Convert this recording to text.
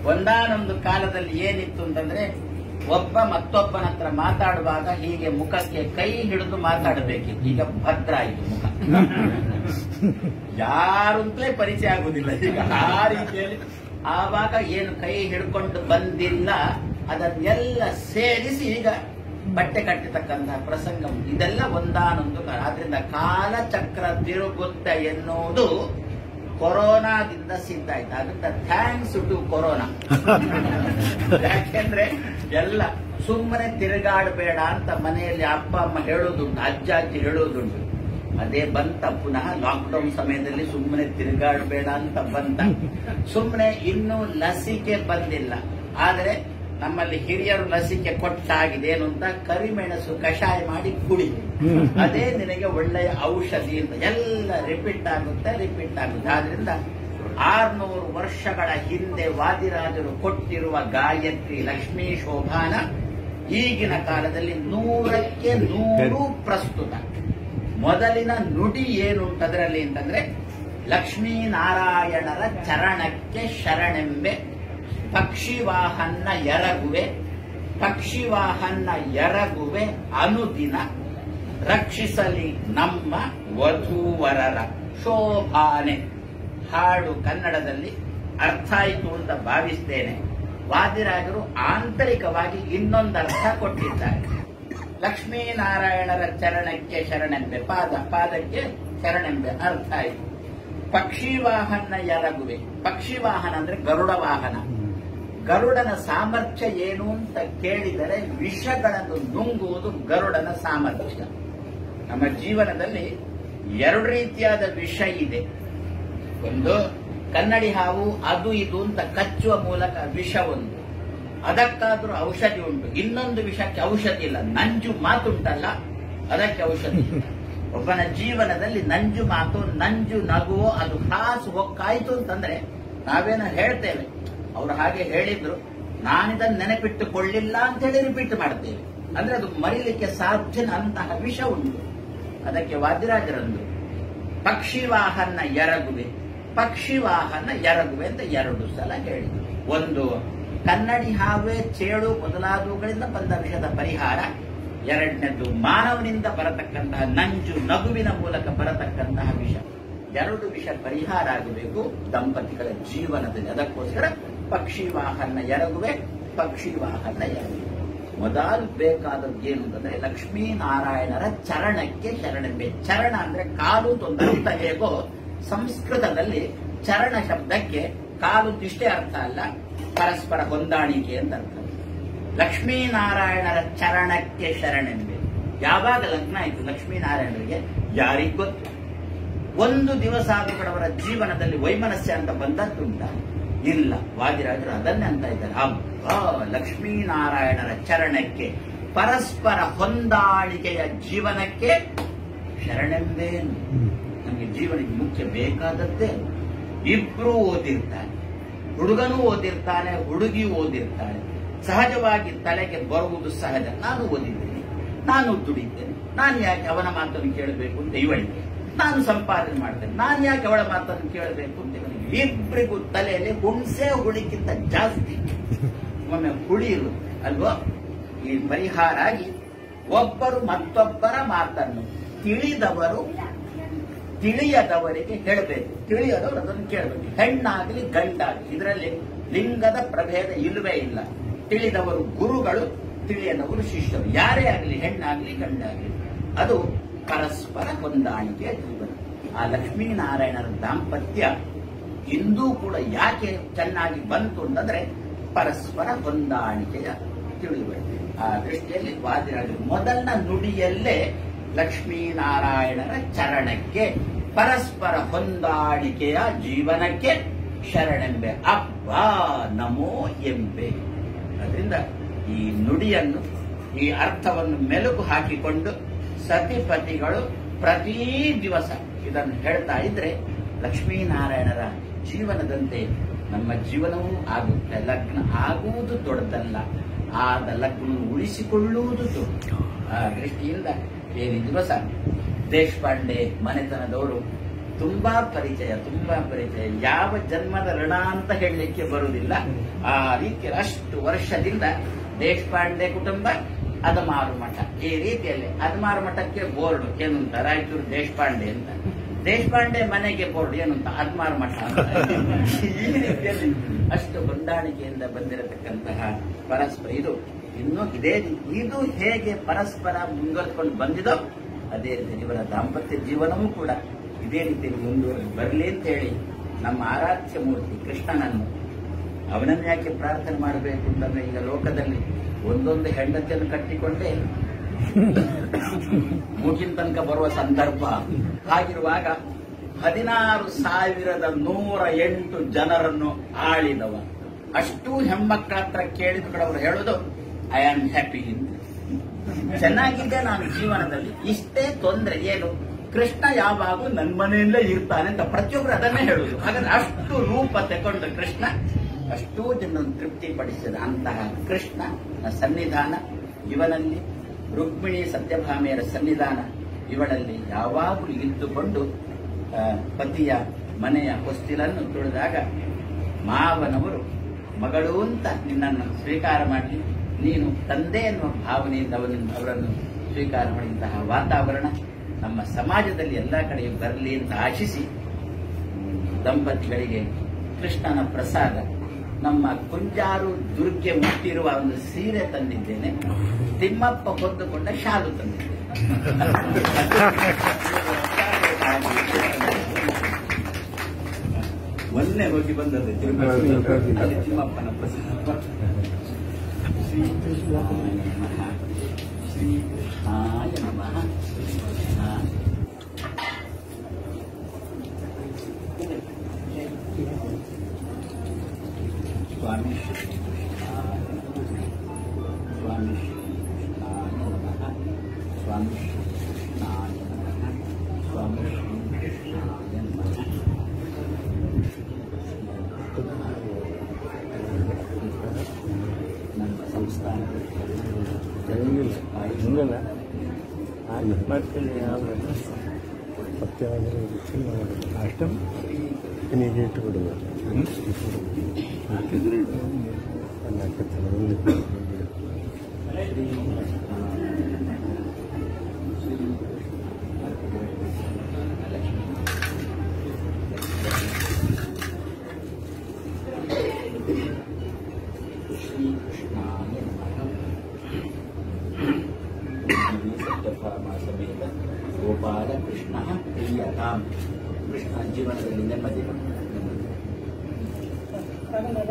ಒಂದಾನೊಂದು ಕಾಲದಲ್ಲಿ ಏನಿತ್ತು ಅಂತಂದ್ರೆ ಒಬ್ಬ ಮತ್ತೊಬ್ಬನ ಹತ್ರ ಮಾತಾಡುವಾಗ ಹೀಗೆ ಮುಖಕ್ಕೆ ಕೈ ಹಿಡಿದು ಮಾತಾಡಬೇಕಿತ್ತು ಈಗ ಭದ್ರ ಆಯಿತು ಮುಖ ಯಾರು ಅಂತಲೇ ಪರಿಚಯ ಆಗುದಿಲ್ಲ ಈಗ ಆ ರೀತಿಯಲ್ಲಿ ಆವಾಗ ಏನು ಕೈ ಹಿಡ್ಕೊಂಡು ಬಂದಿಲ್ಲ ಅದನ್ನೆಲ್ಲ ಸೇರಿಸಿ ಈಗ ಬಟ್ಟೆ ಕಟ್ಟಿತಕ್ಕಂತಹ ಪ್ರಸಂಗ ಉಂಟು. ಇದೆಲ್ಲ ಒಂದಾನೊಂದು ಕಾಲ ಆದ್ರಿಂದ ಕಾಲಚಕ್ರ ತಿರುಗುತ್ತೆ ಎನ್ನುವುದು ಕೊರೋನಾದಿಂದ ಸಿದ್ಧ ಆಯ್ತು ಅದರಿಂದ ಥ್ಯಾಂಕ್ಸ್ ಟು ಕೊರೋನಾ ಯಾಕೆಂದ್ರೆ ಎಲ್ಲ ಸುಮ್ಮನೆ ತಿರುಗಾಡಬೇಡ ಅಂತ ಮನೆಯಲ್ಲಿ ಅಪ್ಪ ಅಮ್ಮ ಹೇಳೋದುಂಟು ಅಜ್ಜ ಅಜ್ಜಿ ಹೇಳೋದುಂಟು ಅದೇ ಬಂತ ಪುನಃ ಲಾಕ್ಡೌನ್ ಸಮಯದಲ್ಲಿ ಸುಮ್ಮನೆ ತಿರುಗಾಡಬೇಡ ಅಂತ ಬಂತ ಸುಮ್ಮನೆ ಇನ್ನೂ ಲಸಿಕೆ ಬಂದಿಲ್ಲ ಆದರೆ ನಮ್ಮಲ್ಲಿ ಹಿರಿಯರು ಲಸಿಕೆ ಕೊಟ್ಟಾಗಿದೆ ಏನು ಅಂತ ಕರಿಮೆಣಸು ಕಷಾಯ ಮಾಡಿ ಕುಡಿ ಅದೇ ನಿನಗೆ ಒಳ್ಳೆಯ ಔಷಧಿ ಅಂತ ಎಲ್ಲ ರಿಪೀಟ್ ಆಗುತ್ತೆ ರಿಪೀಟ್ ಆಗುತ್ತೆ ಆದ್ರಿಂದ ಆರ್ನೂರು ವರ್ಷಗಳ ಹಿಂದೆ ವಾದಿರಾಜರು ಕೊಟ್ಟಿರುವ ಗಾಯತ್ರಿ ಲಕ್ಷ್ಮೀ ಶೋಭಾನ ಈಗಿನ ಕಾಲದಲ್ಲಿ ನೂರಕ್ಕೆ ನೂರು ಪ್ರಸ್ತುತ ಮೊದಲಿನ ನುಡಿ ಏನುಂಟದರಲ್ಲಿ ಅಂತಂದ್ರೆ ಲಕ್ಷ್ಮೀನಾರಾಯಣರ ಚರಣಕ್ಕೆ ಶರಣೆಂಬೆ ಪಕ್ಷಿವಾಹನ್ನ ಎರಗುವೆ ಪಕ್ಷಿವಾಹನ್ನ ಎರಗುವೆ ಅನುದಿನ ರಕ್ಷಿಸಲಿ ನಮ್ಮ ವಧೂವರರ ಶೋಭಾನೆ ಹಾಡು ಕನ್ನಡದಲ್ಲಿ ಅರ್ಥ ಆಯಿತು ಅಂತ ಭಾವಿಸ್ತೇನೆ ವಾದಿರಾಜರು ಆಂತರಿಕವಾಗಿ ಇನ್ನೊಂದು ಅರ್ಥ ಕೊಟ್ಟಿದ್ದಾರೆ ಲಕ್ಷ್ಮೀನಾರಾಯಣರ ಚರಣಕ್ಕೆ ಶರಣೆಂಬೆ ಪಾದ ಪಾದಕ್ಕೆ ಶರಣೆಂಬೆ ಅರ್ಥ ಆಯಿತು ಪಕ್ಷಿವಾಹನ ಎರಗುವೆ ಪಕ್ಷಿವಾಹನ ಅಂದ್ರೆ ಗರುಡ ವಾಹನ ಗರುಡನ ಸಾಮರ್ಥ್ಯ ಏನು ಅಂತ ಕೇಳಿದರೆ ವಿಷಗಳನ್ನು ನುಂಗುವುದು ಗರುಡನ ಸಾಮರ್ಥ್ಯ ನಮ್ಮ ಜೀವನದಲ್ಲಿ ಎರಡು ರೀತಿಯಾದ ವಿಷ ಇದೆ ಒಂದು ಕನ್ನಡಿ ಹಾವು ಅದು ಇದು ಅಂತ ಕಚ್ಚುವ ಮೂಲಕ ವಿಷ ಒಂದು ಅದಕ್ಕಾದ್ರೂ ಔಷಧಿ ಉಂಟು ಇನ್ನೊಂದು ವಿಷಕ್ಕೆ ಔಷಧಿ ಇಲ್ಲ ನಂಜು ಮಾತುಂಟಲ್ಲ ಅದಕ್ಕೆ ಔಷಧಿ ಇಲ್ಲ. ಒಬ್ಬನ ಜೀವನದಲ್ಲಿ ನಂಜು ಮಾತು ನಂಜು ನಗುವೋ ಅದು ಹಾಸು ಹೊಕ್ಕಾಯ್ತು ಅಂತಂದ್ರೆ ನಾವೇನೋ ಹೇಳ್ತೇವೆ ಅವ್ರು ಹಾಗೆ ಹೇಳಿದ್ರು ನಾನಿದನ್ನು ನೆನಪಿಟ್ಟುಕೊಳ್ಳಿಲ್ಲ ಅಂತ ಹೇಳಿ ರಿಪೀಟ್ ಮಾಡ್ತೇವೆ ಅಂದ್ರೆ ಅದು ಮರಿಲಿಕ್ಕೆ ಸಾಧ್ಯನ ಅಂತಹ ವಿಷ ಉಂಟು ಅದಕ್ಕೆ ವಾದ್ಯರಾಜರಂದು ಪಕ್ಷಿವಾಹನ ಎರಗುವೆ ಪಕ್ಷಿವಾಹನ ಎರಗುವೆ ಅಂತ ಎರಡು ಸಲ ಹೇಳಿದ್ರು ಒಂದು ಕನ್ನಡಿ ಹಾವೆ ಚೇಳು ಮೊದಲಾದವುಗಳಿಂದ ಬಂದ ವಿಷದ ಪರಿಹಾರ ಎರಡನೇದು ಮಾನವನಿಂದ ಬರತಕ್ಕಂತಹ ನಂಜು ನಗುವಿನ ಮೂಲಕ ಬರತಕ್ಕಂತಹ ವಿಷ ಎರಡು ವಿಷ ಪರಿಹಾರ ಆಗಬೇಕು ದಂಪತಿಗಳ ಜೀವನದಲ್ಲಿ ಅದಕ್ಕೋಸ್ಕರ ಪಕ್ಷಿ ವಾಹನ ಎರಗುವೆ ಪಕ್ಷಿ ವಾಹನ ಎರಗುವೆ ಮೊದಲು ಬೇಕಾದದ್ದು ಏನು ಅಂತಂದ್ರೆ ಲಕ್ಷ್ಮೀನಾರಾಯಣರ ಚರಣಕ್ಕೆ ಶರಣೆಂಬೆ ಚರಣ ಅಂದ್ರೆ ಕಾಲು ತೊಂದರ್ಥ ಹೇಗೋ ಸಂಸ್ಕೃತದಲ್ಲಿ ಚರಣ ಶಬ್ದಕ್ಕೆ ಕಾಲು ಇಷ್ಟೇ ಅರ್ಥ ಅಲ್ಲ ಪರಸ್ಪರ ಹೊಂದಾಣಿಕೆ ಅಂತ ಅರ್ಥ ಲಕ್ಷ್ಮೀನಾರಾಯಣರ ಚರಣಕ್ಕೆ ಶರಣೆಂಬೆ ಯಾವಾಗ ಲಗ್ನ ಆಯಿತು ಲಕ್ಷ್ಮೀನಾರಾಯಣರಿಗೆ ಯಾರಿಗ್ ಗೊತ್ತು ಒಂದು ದಿವಸ ಆದ್ರೂ ಕೂಡ ಅವರ ಜೀವನದಲ್ಲಿ ವೈಮನಸ್ಯ ಅಂತ ಬಂದದ್ದುಂಟ ಇಲ್ಲ ವಾದಿರಾಜರು ಅದನ್ನೇ ಅಂತ ಇದ್ದಾರೆ ಅಬ್ಬಾ ಲಕ್ಷ್ಮೀನಾರಾಯಣರ ಚರಣಕ್ಕೆ ಪರಸ್ಪರ ಹೊಂದಾಣಿಕೆಯ ಜೀವನಕ್ಕೆ ಶರಣೆಂಬೇನು ನಮಗೆ ಜೀವನಕ್ಕೆ ಮುಖ್ಯ ಬೇಕಾದದ್ದೇ ಅದು. ಇಬ್ರು ಓದಿರ್ತಾನೆ ಹುಡುಗನೂ ಓದಿರ್ತಾನೆ ಹುಡುಗಿ ಓದಿರ್ತಾಳೆ ಸಹಜವಾಗಿ ತಲೆಗೆ ಬರುವುದು ಸಹಜ ನಾನು ಓದಿದ್ದೇನೆ ನಾನು ದುಡಿದ್ದೇನೆ ನಾನು ಯಾಕೆ ಅವನ ಮಾತನ್ನು ಕೇಳಬೇಕು ಅಂತ ಇವಳಿಗೆ ನಾನು ಸಂಪಾದನೆ ಮಾಡ್ತೇನೆ ನಾನು ಯಾಕೆ ಅವಳ ಮಾತನ್ನು ಕೇಳಬೇಕು ಅಂತ ಇವನಿಗೆ ಇಬ್ಬರಿಗೂ ತಲೆಯಲ್ಲಿ ಹುಣಸೆ ಹುಳಿಗಿಂತ ಜಾಸ್ತಿ ಒಮ್ಮೆ ಹುಳಿ ಇರುತ್ತೆ ಅಲ್ವಾ ಈ ಪರಿಹಾರ ಆಗಿ ಒಬ್ಬರು ಮತ್ತೊಬ್ಬರ ಮಾತನ್ನು ತಿಳಿದವರು ತಿಳಿಯದವರಿಗೆ ಹೇಳಬೇಕು ತಿಳಿಯದವರು ಅದನ್ನು ಕೇಳಬೇಕು ಹೆಣ್ಣಾಗಲಿ ಗಂಡಾಗಲಿ ಇದರಲ್ಲಿ ಲಿಂಗದ ಪ್ರಭೇದ ಇಲ್ಲವೇ ಇಲ್ಲ ತಿಳಿದವರು ಗುರುಗಳು ತಿಳಿಯದವರು ಶಿಷ್ಯರು ಯಾರೇ ಆಗಲಿ ಹೆಣ್ಣಾಗಲಿ ಗಂಡಾಗಲಿ ಅದು ಪರಸ್ಪರ ಹೊಂದಾಣಿಕೆಯ ಜೀವನ ಆ ಲಕ್ಷ್ಮೀನಾರಾಯಣರ ದಾಂಪತ್ಯ ಇಂದೂ ಕೂಡ ಯಾಕೆ ಚೆನ್ನಾಗಿ ಬಂತು ಅಂತಂದ್ರೆ ಪರಸ್ಪರ ಹೊಂದಾಣಿಕೆಯ ತಿಳಿವಳಿಕೆ ಆ ದೃಷ್ಟಿಯಲ್ಲಿ ವಾದಿರಾಜರು ಮೊದಲ ನುಡಿಯಲ್ಲೇ ಲಕ್ಷ್ಮೀನಾರಾಯಣರ ಚರಣಕ್ಕೆ ಪರಸ್ಪರ ಹೊಂದಾಣಿಕೆಯ ಜೀವನಕ್ಕೆ ಶರಣೆಂಬೆ ಅಬ್ಬಾ ನಮೋ ಎಂಬೆ ಅದರಿಂದ ಈ ನುಡಿಯನ್ನು ಈ ಅರ್ಥವನ್ನು ಮೆಲುಕು ಹಾಕಿಕೊಂಡು ಸತಿಪತಿಗಳು ಪ್ರತಿ ದಿವಸ ಇದನ್ನು ಹೇಳ್ತಾ ಇದ್ರೆ ಲಕ್ಷ್ಮೀನಾರಾಯಣರ ಜೀವನದಂತೆ ನಮ್ಮ ಜೀವನವೂ ಆಗುತ್ತೆ ಲಗ್ನ ಆಗುವುದು ದೊಡ್ಡದಲ್ಲ ಆದ ಲಗ್ನ ಉಳಿಸಿಕೊಳ್ಳುವುದು ದೊಡ್ಡ ಆ ದೃಷ್ಟಿಯಿಂದ ಏನು ದಿವಸ ದೇಶಪಾಂಡೆ ಮನೆತನದವರು ತುಂಬಾ ಪರಿಚಯ ತುಂಬಾ ಪರಿಚಯ ಯಾವ ಜನ್ಮದ ಋಣ ಅಂತ ಹೇಳಲಿಕ್ಕೆ ಬರುವುದಿಲ್ಲ ಆ ರೀತಿ ಅಷ್ಟು ವರ್ಷದಿಂದ ದೇಶಪಾಂಡೆ ಕುಟುಂಬ ಅದಮಾರು ಮಠ ಈ ರೀತಿಯಲ್ಲಿ ಅದಮಾರು ಮಠಕ್ಕೆ ಬೋರ್ಡ್ ಏನು ಅಂತ ರಾಯಚೂರು ದೇಶಪಾಂಡೆ ಅಂತ ದೇಶಪಾಂಡೆ ಮನೆಗೆ ಬೋರ್ಡ್ ಏನು ಅಂತ ಅದಮಾರು ಮಠ ಅಂತ ಈ ರೀತಿಯಲ್ಲಿ ಅಷ್ಟು ಹೊಂದಾಣಿಕೆಯಿಂದ ಬಂದಿರತಕ್ಕಂತಹ ಪರಸ್ಪರ ಇದು ಇನ್ನು ಇದೇ ರೀತಿ ಇದು ಹೇಗೆ ಪರಸ್ಪರ ಮುಂದುವರೆದುಕೊಂಡು ಬಂದಿದೋ ಅದೇ ರೀತಿ ಇವರ ದಾಂಪತ್ಯ ಜೀವನವೂ ಕೂಡ ಇದೇ ರೀತಿಯಲ್ಲಿ ಮುಂದುವರೆದು ಬರಲಿ ಅಂತ ಹೇಳಿ ನಮ್ಮ ಆರಾಧ್ಯ ಮೂರ್ತಿ ಕೃಷ್ಣನನ್ನು ಅವನನ್ನು ಯಾಕೆ ಪ್ರಾರ್ಥನೆ ಮಾಡಬೇಕು ಅಂತಂದ್ರೆ ಈಗ ಲೋಕದಲ್ಲಿ ಒಂದೊಂದು ಹೆಂಡತಿಯನ್ನು ಕಟ್ಟಿಕೊಂಡೇ ಮೂಗಿನ ತನಕ ಬರುವ ಸಂದರ್ಭ ಹಾಗಿರುವಾಗ ಹದಿನಾರು ಸಾವಿರದ ನೂರ ಎಂಟು ಜನರನ್ನು ಆಳಿದವ ಅಷ್ಟು ಹೆಣ್ಮಕ್ಳ ಹತ್ರ ಕೇಳಿದ ಕೂಡ ಅವರು ಹೇಳೋದು ಐ ಆಮ್ ಹ್ಯಾಪಿ ಅಂತ ಚೆನ್ನಾಗಿದೆ ನಾನು ಜೀವನದಲ್ಲಿ ಇಷ್ಟೇ ತೊಂದರೆ ಏನು ಕೃಷ್ಣ ಯಾವಾಗೂ ನನ್ನ ಮನೆಯಲ್ಲೇ ಇರ್ತಾನೆ ಅಂತ ಪ್ರತಿಯೊಬ್ಬರು ಅದನ್ನೇ ಹೇಳುದು ಹಾಗಾದ್ರೆ ಅಷ್ಟು ರೂಪ ತಗೊಂಡ ಕೃಷ್ಣ ಅಷ್ಟೂ ಜನರನ್ನು ತೃಪ್ತಿಪಡಿಸಿದ ಅಂತಹ ಕೃಷ್ಣ ಸನ್ನಿಧಾನ ಇವನಲ್ಲಿ ರುಕ್ಮಿಣಿ ಸತ್ಯಭಾಮೆಯರ ಸನ್ನಿಧಾನ ಇವಳಲ್ಲಿ ಯಾವಾಗಲೂ ಇದ್ದುಕೊಂಡು ಆ, ಪತಿಯ ಮನೆಯ ಹೊಸ್ತಿಲನ್ನು ತುಳಿದಾಗ ಮಾವನವರು ಮಗಳು ಅಂತ ನಿನ್ನನ್ನು ಸ್ವೀಕಾರ ಮಾಡಲಿ ನೀನು ತಂದೆ ಎನ್ನುವ ಭಾವನೆಯಿಂದ ಅವನನ್ನು ಅವರನ್ನು ಸ್ವೀಕಾರ ಮಾಡಿದಂತಹ ವಾತಾವರಣ ನಮ್ಮ ಸಮಾಜದಲ್ಲಿ ಎಲ್ಲ ಕಡೆಯೂ ಬರಲಿ ಅಂತ ಆಶಿಸಿ ದಂಪತಿಗಳಿಗೆ ಕೃಷ್ಣನ ಪ್ರಸಾದ ನಮ್ಮ ಕುಂಜಾರು ದುರ್ಗೆ ಮುಟ್ಟಿರುವ ಒಂದು ಸೀರೆ ತಂದಿದ್ದೇನೆ ತಿಮ್ಮಪ್ಪ ಹೊತ್ತುಕೊಂಡ ಶಾಲು ತಂದಿದ್ದೇನೆ ಮೊನ್ನೆ ಹೋಗಿ ಬಂದದ್ದು ತಿರುಪತಿ ಅಲ್ಲಿ ತಿಮ್ಮಪ್ಪನ ಪ್ರಸಾದ ಶ್ರೀ ಕೃಷ್ಣಾಯ ನಮಃ ಶ್ರೀ ಕೃಷ್ಣಾಯ ನಮಃ ಹಾ. ಸ್ವಾಮಿ ಶ್ರೀ ಕೃಷ್ಣಾಯ ನಮಃ. ಸ್ವಾಮಿ ಶ್ರೀ ಕೃಷ್ಣಾಯ ನಮಃ ಸ್ವಾಮಿ ಶ್ರೀ ಕೃಷ್ಣಾಯ ನಮಃ ಸ್ವಾಮಿ ಶ್ರೀ ಕೃಷ್ಣಾಯ ನಮಃ ನಮ್ಮ ಸಂಸ್ಥಾನದಲ್ಲಿ ಹಿಂಗಲ್ಲ ಹಾಗೆ ಮಾಡ್ತೀನಿ ಆಮೇಲೆ ಸತ್ಯವಾಗಿ ಚಿನ್ನ ಮಾಡೋದು ಅಷ್ಟು ನೀರಿಗೆ ಇಟ್ಟು ಬಿಡೋದು ಶ್ರೀಕೃಷ್ಣಾಯ ನಮಃ ಸತ್ಯಭಾಮ ಸಮೇತ ಗೋಪಾಲ ಕೃಷ್ಣ ಪ್ರಿಯತಾಂ ಕೃಷ್ಣ ಜೀವನದಲ್ಲಿ ನೆಮ್ಮದಿ